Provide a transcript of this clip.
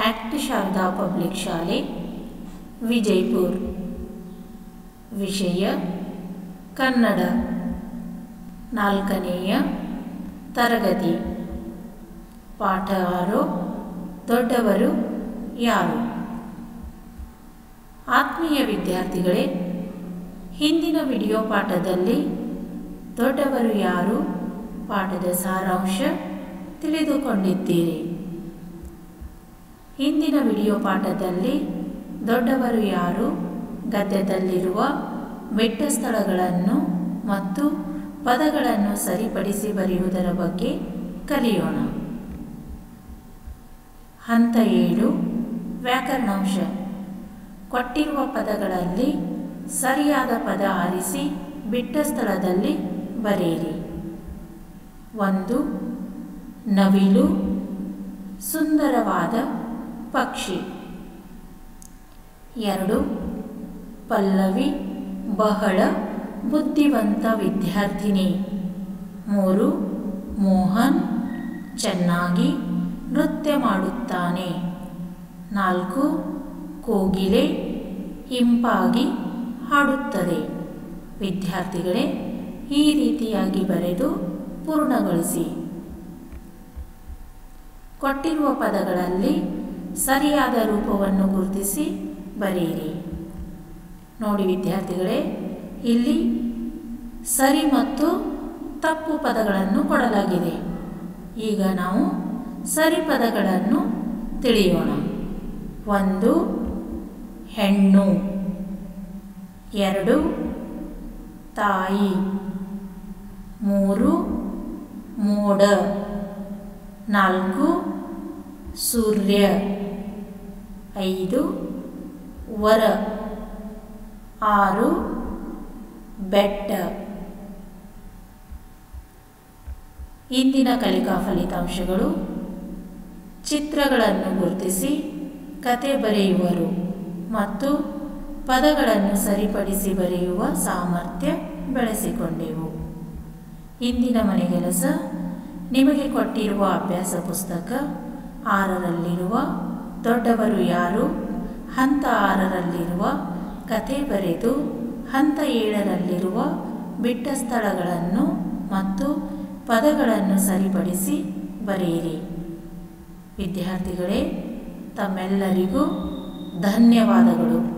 act Sharada public ಶಾಲೆ ವಿಜಯಪುರ್ ವಿಷಯ ಕನ್ನಡ ನಾಲ್ಕನೆಯ ತರಗತಿ ಪಾಠ ಆರು ದೊಡ್ಡವರು ಯಾರು ಆತ್ಮೀಯ ವಿದ್ಯಾರ್ಥಿಗಳೇ ಹಿಂದಿನ ವಿಡಿಯೋ ಪಾಠದಲ್ಲಿ ದೊಡ್ಡವರು ಯಾರು ಪಾಠದ ಸಾರಾಂಶ ತಿಳಿದುಕೊಂಡಿದ್ದೀರಿ ಹಿಂದಿನ ವಿಡಿಯೋ ಪಾಠದಲ್ಲಿ ದೊಡ್ಡವರು ಯಾರು ಗದ್ಯದಲ್ಲಿರುವ ಬಿಟ್ಟ ಸ್ಥಳಗಳನ್ನು ಮತ್ತು ಪದಗಳನ್ನು ಸರಿಪಡಿಸಿ ಬರೆಯುವುದರ ಬಗ್ಗೆ ಕಲಿಯೋಣ ಹಂತ ಏಳು ವ್ಯಾಕರಣಾಂಶ ಕೊಟ್ಟಿರುವ ಪದಗಳಲ್ಲಿ ಸರಿಯಾದ ಪದ ಆರಿಸಿ ಬಿಟ್ಟ ಸ್ಥಳದಲ್ಲಿ ಬರೆಯಿರಿ ಒಂದು ನವಿಲು ಸುಂದರವಾದ ಪಕ್ಷಿ ಎರಡು ಪಲ್ಲವಿ ಬಹಳ ಬುದ್ಧಿವಂತ ವಿದ್ಯಾರ್ಥಿನಿ ಮೂರು ಮೋಹನ್ ಚೆನ್ನಾಗಿ ನೃತ್ಯ ಮಾಡುತ್ತಾನೆ ನಾಲ್ಕು ಕೋಗಿಲೆ ಇಂಪಾಗಿ ಹಾಡುತ್ತದೆ ವಿದ್ಯಾರ್ಥಿಗಳೇ ಈ ರೀತಿಯಾಗಿ ಬರೆದು ಪೂರ್ಣಗೊಳಿಸಿ ಕೊಟ್ಟಿರುವ ಪದಗಳಲ್ಲಿ ಸರಿಯಾದ ರೂಪವನ್ನು ಗುರುತಿಸಿ ಬರೆಯಿರಿ ನೋಡಿ ವಿದ್ಯಾರ್ಥಿಗಳೇ ಇಲ್ಲಿ ಸರಿ ಮತ್ತು ತಪ್ಪು ಪದಗಳನ್ನು ಕೊಡಲಾಗಿದೆ ಈಗ ನಾವು ಸರಿ ಪದಗಳನ್ನು ತಿಳಿಯೋಣ ಒಂದು ಹೆಣ್ಣು ಎರಡು ತಾಯಿ ಮೂರು ಮೋಡ ನಾಲ್ಕು ಸೂರ್ಯ ಐದು ವರ ಆರು ಬೆಟ್ಟ ಇಂದಿನ ಕಲಿಕಾ ಫಲಿತಾಂಶಗಳು ಚಿತ್ರಗಳನ್ನು ಗುರುತಿಸಿ ಕತೆ ಬರೆಯುವರು ಮತ್ತು ಪದಗಳನ್ನು ಸರಿಪಡಿಸಿ ಬರೆಯುವ ಸಾಮರ್ಥ್ಯ ಬೆಳೆಸಿಕೊಂಡೆವು ಇಂದಿನ ಮನೆಗೆಲಸ ನಿಮಗೆ ಕೊಟ್ಟಿರುವ ಅಭ್ಯಾಸ ಪುಸ್ತಕ ಆರರಲ್ಲಿರುವ ದೊಡ್ಡವರು ಯಾರು ಹಂತ ಆರರಲ್ಲಿರುವ ಕತೆ ಬರೆದು ಹಂತ ಏಳರಲ್ಲಿರುವ ಬಿಟ್ಟ ಸ್ಥಳಗಳನ್ನು ಮತ್ತು ಪದಗಳನ್ನು ಸರಿಪಡಿಸಿ ಬರೆಯಿರಿ ವಿದ್ಯಾರ್ಥಿಗಳೇ ತಮ್ಮೆಲ್ಲರಿಗೂ ಧನ್ಯವಾದಗಳು